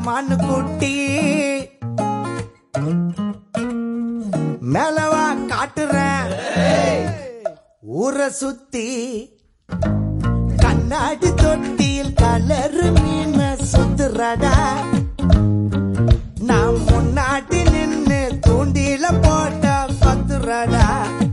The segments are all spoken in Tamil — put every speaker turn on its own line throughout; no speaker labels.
மானு குட்டி மேலவா காட்டுறேன் ஊரை சுத்தி கண்ணாடி தொட்டியில் கலரு மீன சுத்துறடா நான் முன்னாடி நின்னு தூண்டில போட்ட பத்துறடா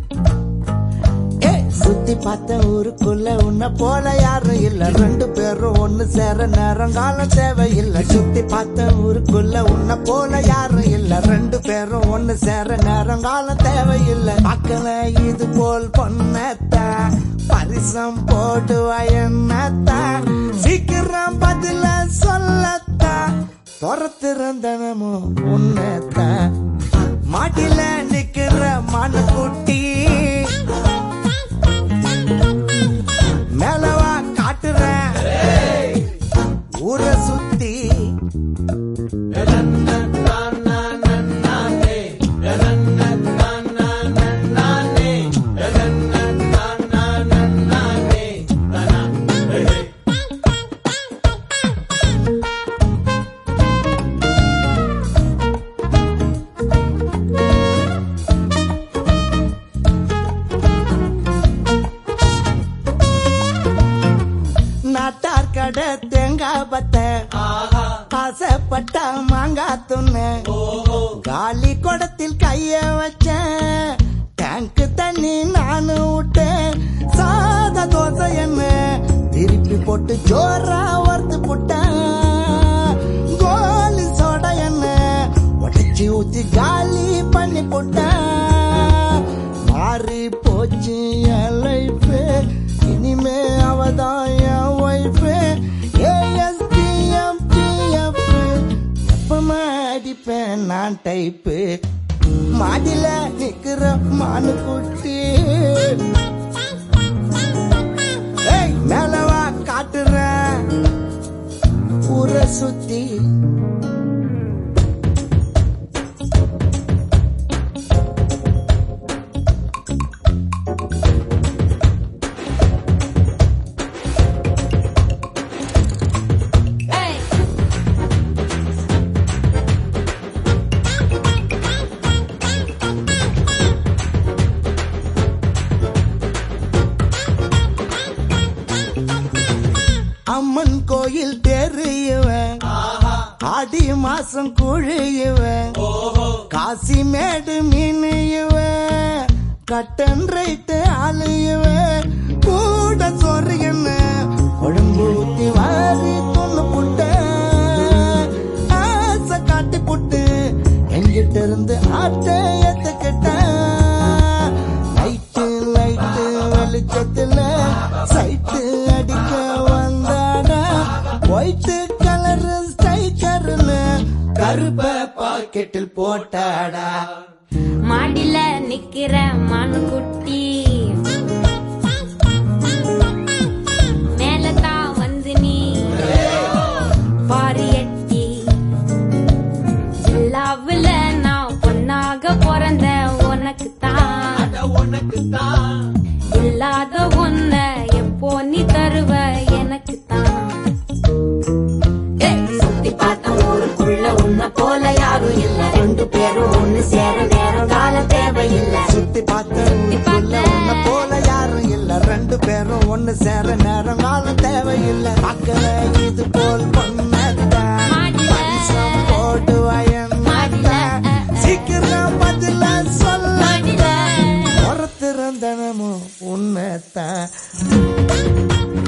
ஏய், சுத்தி பார்த்த ஊருக்குள்ள உன்னை போல யாரும் இல்ல ரெண்டு பேரும் ஒண்ணு சேர நேரம் காலம் தேவையில்லை சுத்தி பார்த்த ஊருக்குள்ள உன்னை போல யாரும் இல்ல ரெண்டு பேரும் ஒண்ணு சேர நேரம் காலம் தேவையில்லை மக்கள இது போல் பொண்ணத்தா பரிசம் போடுவா என்னத்தா சீக்கிரம் பதில சொல்லத்தா துரத்திருந்தனமும் உன்னத்தான் மாட்டில நிக்கிற மனு குட்டி மேலவா காட்டுறேன் ஊரை சுத்தி நாட்டார் கடை தேங்காய் பத்த ஆசைப்பட்ட மாங்காய் துண்ணு காலி குடத்தில் கைய வச்சேன் டேங்க் தண்ணி நானு விட்டேன் சாத தோசை என்ன திருப்பி போட்டு ஜோரா வறுத்து புட்டேன் கோலி சோடா என்ன உடச்சி ஊத்தி காலி பண்ணி போட்டேன் மாறி போச்சு என் லைஃப் இனிமே அவதான் என் ஒய்ஃப் ஏஎஸ்டிஎம்பிஎஃப் எப்பமா அடிப்பேன் நான் டைப்பு மாடில நிக்கிற மானு குட்டி ஏய், மேலவா காட்டுறேன் ஊரை சுத்தி அம்மன் கோயில் தெரியவன் ஆடி மாசம் குழியுவன் காசி மேடு மீன் இவன் கட்டன் ரைட்டு ஆளுயுவன் கூட சோறு என்ன குழம்பு ஊத்தி வாரி கொண்டு புட்ட ஆசை காட்டி புட்டு என்கிட்ட இருந்து ஆட்டை ஏத்துக்கிட்டேன் லைட்டு லைட்டு வெளிச்சத்துல சைட்டு அடிக்க வந்தாடா ஒயிட்டு கலர் ஸ்டைக்கர்னு கருப்ப பாக்கெட்டில் போட்டாடா
மாடில நிக்கிற மானு குட்டி மேலதான் வந்து நீ பாரு எட்டி ஜில்லாவுல நான் பொண்ணாக பிறந்த உனக்கு தான் இல்லாத ஒன்ன எப்போ நீ தருவ எனக்கு தான் சுத்தி பார்த்த ஊருக்குள்ள உன்ன போல யாரும் இல்ல ரெண்டு பேரும் ஒண்ணு சேர நேரம் கால தேவையில்லை
சுத்தி பார்த்த ஊருக்குள்ள உன்னை போல யாரும் இல்ல ரெண்டு பேரும் ஒண்ணு சேர நேரம் காலம் தேவையில்லை மக்கள இது போல் பொண்ணத்தான்
மாடில.
பரிசம் போட்டு வயன் சீக்கிரம் பதில சொல்ல
மாடில.
திறந்தனமும் உண்மைத்தான்